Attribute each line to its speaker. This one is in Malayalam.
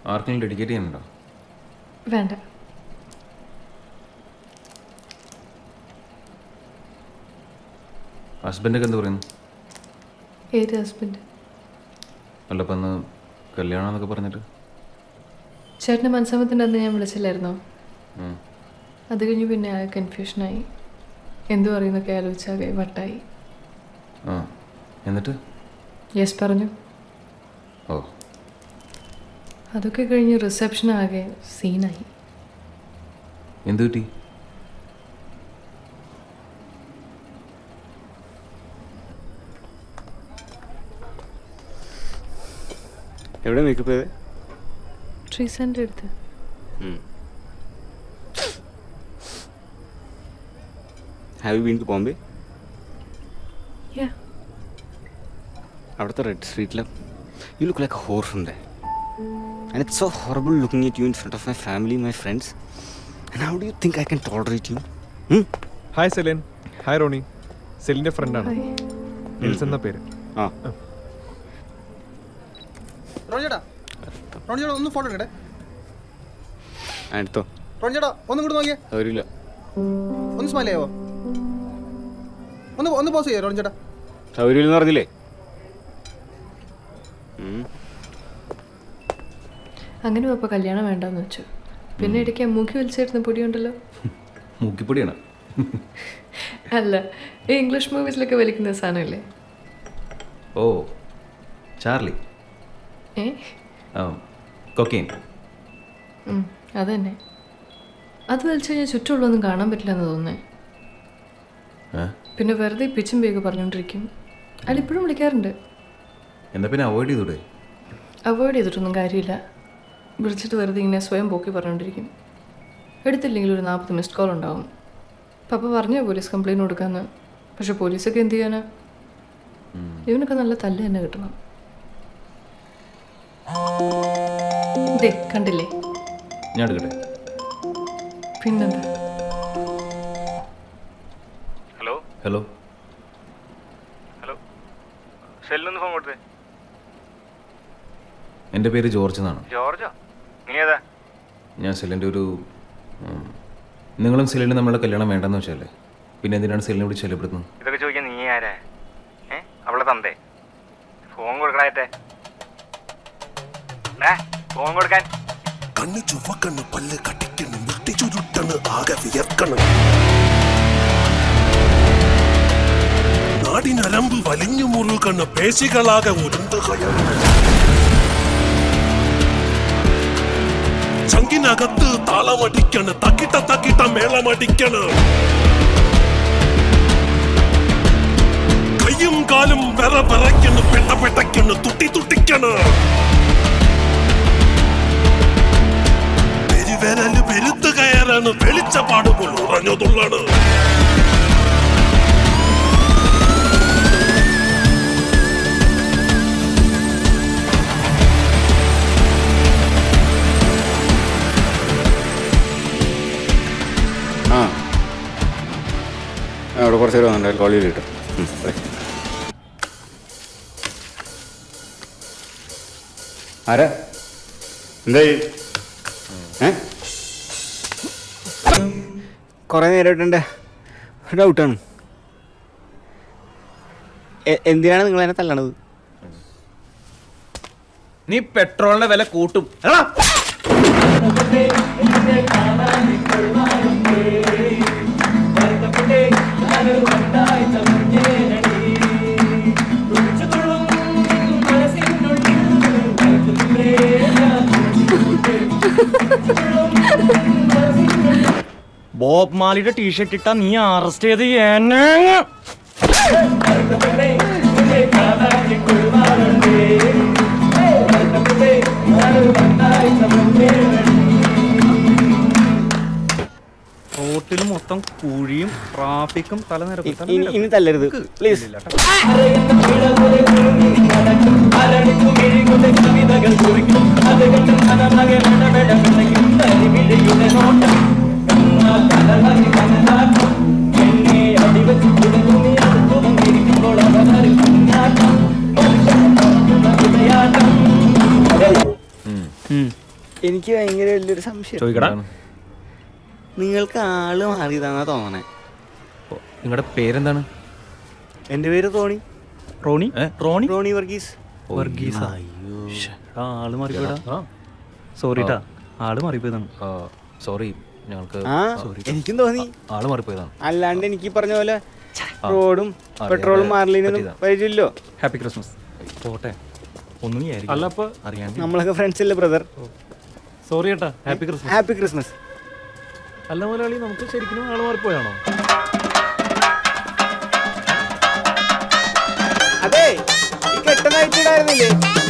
Speaker 1: ആർക്കെങ്കിലും ഡെഡിക്കേറ്റ് ചെയ്യുന്നുണ്ടോ
Speaker 2: വേണ്ട
Speaker 1: ഹസ്ബൻഡൊക്കെ എന്ത് പറയുന്നു
Speaker 2: ഏത് ഹസ്ബൻഡ്
Speaker 1: അല്ല അപ്പം അന്ന് കല്യാണം എന്നൊക്കെ പറഞ്ഞിട്ട്
Speaker 2: ചേട്ടൻ്റെ മനസ്സമ്മത്തിൻ്റെ അന്ന് ഞാൻ വിളിച്ചില്ലായിരുന്നോ
Speaker 1: ഉം.
Speaker 2: അത് കഴിഞ്ഞ് പിന്നെ ആ കൺഫ്യൂഷനായി എന്തു പറയുന്നൊക്കെ ആലോചിച്ചാകെ വട്ടായി
Speaker 1: ആ എന്നിട്ട്
Speaker 2: യെസ് പറഞ്ഞു
Speaker 1: ഓ
Speaker 2: അതൊക്കെ കഴിഞ്ഞ് റിസപ്ഷൻ ആകെ സീനായി
Speaker 1: എന്ത് കിട്ടി
Speaker 3: എവിടെ മേക്കപ്പ് ചെയ്തേ
Speaker 2: ട്രീസൻ്റെ അടുത്ത്
Speaker 3: have you been to Bombay
Speaker 2: yeah
Speaker 3: അവിടുത്തെ റെഡ് സ്ട്രീറ്റിൽ you look like whore from there and it's so horrible looking at you in front of my family my friends and how do you think I can tolerate you
Speaker 4: hi Celine hi Ronnie സെലിൻ്റെ ഫ്രണ്ടാണ് നിൽസ് എന്ന പേര്
Speaker 3: ആ
Speaker 5: റോണി ചേട്ടാ റോണി ചേട്ടാ ഒന്ന് ഫോട്ടോ എടുക്കട്ടെ
Speaker 3: ആ, എടുത്തോ
Speaker 5: റോണി ചേട്ടാ ഒന്നും കൂടി നോക്കിയേ
Speaker 3: സൗകര്യമില്ല
Speaker 5: ഒന്ന് സ്മൈൽ ചെയ്യാവോ ഒന്ന് ഒന്ന് പോസ് ചെയ്യോ റോണി ചേട്ടാ
Speaker 3: സൗകര്യമില്ലെന്ന് പറഞ്ഞില്ലേ ഉം.
Speaker 2: അങ്ങനെ ഇപ്പോൾ കല്യാണം വേണ്ടെന്ന് വെച്ചു പിന്നെ ഇടയ്ക്ക് മൂക്കി വലിച്ചേരുന്ന പൊടിയുണ്ടല്ലോ
Speaker 1: മുക്കിപ്പൊടിയാണ്
Speaker 2: അല്ല ഈ ഇംഗ്ലീഷ് മൂവീസിലൊക്കെ വലിക്കുന്ന സാധനമില്ലേ
Speaker 1: ഓ ചാർലി
Speaker 2: ഏ
Speaker 1: ആ കൊക്കെയിൻ
Speaker 2: ഉം, അത് തന്നെ അത് വലിച്ചു കഴിഞ്ഞാൽ ചുറ്റുമുള്ളൊന്നും കാണാൻ പറ്റില്ല എന്ന് തോന്നുന്നേ
Speaker 1: ഏ
Speaker 2: പിന്നെ വെറുതെ പിച്ചും പേക്ക് പറഞ്ഞുകൊണ്ടിരിക്കും അയാൾ ഇപ്പോഴും വിളിക്കാറുണ്ട്
Speaker 1: എന്നാ പിന്നെ അവോയ്ഡ് ചെയ്തൂടെ
Speaker 2: അവോയ്ഡ് ചെയ്തിട്ടൊന്നും കാര്യമില്ല വിളിച്ചിട്ട് വെറുതെ ഇങ്ങനെ സ്വയം പോക്കി പറഞ്ഞുകൊണ്ടിരിക്കും എടുത്തില്ലെങ്കിൽ ഒരു നാൽപ്പത് മിസ്ഡ് കോൾ ഉണ്ടാവും പപ്പ പറഞ്ഞോ പോലീസ് കംപ്ലൈൻറ്റ് കൊടുക്കാമെന്ന് പക്ഷെ പോലീസൊക്കെ എന്ത് ചെയ്യാനാ ഇവനൊക്കെ നല്ല തല്ല് തന്നെ കിട്ടണം ദേ കണ്ടില്ലേ
Speaker 1: ഞാൻ എടുക്കട്ടെ
Speaker 2: പിന്നെന്താ
Speaker 3: ഹലോ
Speaker 1: ഹലോ
Speaker 3: ഹലോ സെല്ലൊന്ന് ഫോൺ കൊടുത്തേ
Speaker 1: എൻ്റെ പേര് ജോർജ് എന്നാണ്
Speaker 3: ജോർജോ നീ ഏതാ
Speaker 1: ഞാൻ സെല്ലിൻ്റെ ഒരു ഉം, നിങ്ങളും സെല്ലിനും നമ്മളുടെ കല്യാണം വേണ്ടെന്ന് വെച്ചല്ലേ പിന്നെ എന്തിനാണ് സെല്ലിനെ വിളിച്ച് ശല്യപ്പെടുത്തുന്നത്
Speaker 3: ഇതൊക്കെ ചോദിക്കാൻ നീ ആരാ ഏ അവളെ തന്തേ ഫോൺ കൊടുക്കണായിട്ടെ ഫോൺ കൊടുക്കാൻ
Speaker 6: കണ്ണ് ചുവക്കണ്ണ് പല്ല് കട്ടിക്കണ് മുട്ടി ചുരുട്ടണ് ആകെ വിയർക്കണ് നാടിനരമ്പ് വലിഞ്ഞു മുറുകണ് പേശികളാകെ ഉരുണ്ടുകയാണ് ചങ്കിനകത്ത് താളമടിക്കണ് തക്കിട്ട തക്കിട്ട മേളമടിക്കണ് കയ്യും കാലും വിറ വിറയ്ക്കണ് പെട്ട പെട്ടയ്ക്കണ് തുട്ടി തുട്ടിക്കണ് പെരുവിരല് പെരുത്ത് കയറാണ് വെളിച്ചപ്പാടുകൾ ഉറഞ്ഞതുള്ളാണ്
Speaker 3: ആ ആ, അവിടെ കുറച്ച് നേരം വന്നിട്ട് കോൾ ചെയ്ത് കിട്ടും ആരാ എന്തായി ഏ കുറേ നേരമായിട്ടുണ്ട് ഡൗട്ടാണ് എന്തിനാണ് നിങ്ങൾ എന്നെ തല്ലണത്
Speaker 7: നീ പെട്രോളിന്റെ വില കൂട്ടും എടാ ബോബ് മാലിയുടെ ടീഷർട്ട് ഇട്ടാ നീ അറസ്റ്റ് ചെയ്ത് എന്നെ റോട്ടിൽ മൊത്തം കുഴിയും ട്രാഫിക്കും
Speaker 3: ഇ- ഇനി ഇനി തല്ലരുത് പ്ലീസ് എനിക്ക് ഭയങ്കര വലിയൊരു സംശയം
Speaker 7: ചോദിക്കടാ
Speaker 3: നിങ്ങൾക്ക് ആള് മാറിയതാണെന്നാ തോന്നണേ
Speaker 1: നിങ്ങളുടെ പേരെന്താണ്
Speaker 3: എൻ്റെ പേര് റോണി
Speaker 7: റോണി റോണി
Speaker 3: റോണി വർഗീസ്
Speaker 7: വർഗീസ എടാ, ആള് മാറിപ്പോയടാ സോറിട്ടാ ആള് മാറിപ്പോയതാണ്
Speaker 1: സോറി ഞങ്ങൾക്ക്
Speaker 3: ആ എനിക്കും തോന്നി
Speaker 1: ആള് മാറിപ്പോയതാണ്
Speaker 3: അല്ലാണ്ട് എനിക്ക് ഈ പറഞ്ഞ പോലെ റോഡും പെട്രോളും മാറില്ലെന്നും
Speaker 1: പറ്റിയതാ.
Speaker 3: പരിചയമില്ലോ
Speaker 7: ഹാപ്പി ക്രിസ്മസ് പോട്ടെ ഒന്നും വിചാരിക്കില്ല.
Speaker 4: അല്ല അപ്പൊ
Speaker 7: അറിയാണ്ട്
Speaker 3: നമ്മളൊക്കെ ഫ്രണ്ട്സ് അല്ലേ ബ്രദർ
Speaker 4: സോറി ഏട്ടാ ഹാപ്പി ക്രിസ്മസ്
Speaker 3: ഹാപ്പി ക്രിസ്മസ്
Speaker 4: അല്ല മുതലാളി നമുക്ക് ശരിക്കും ആള് മാറിപ്പോയാണോ
Speaker 3: അതെ ഈ കെട്ടനായിട്ടിടായിരുന്നില്ലേ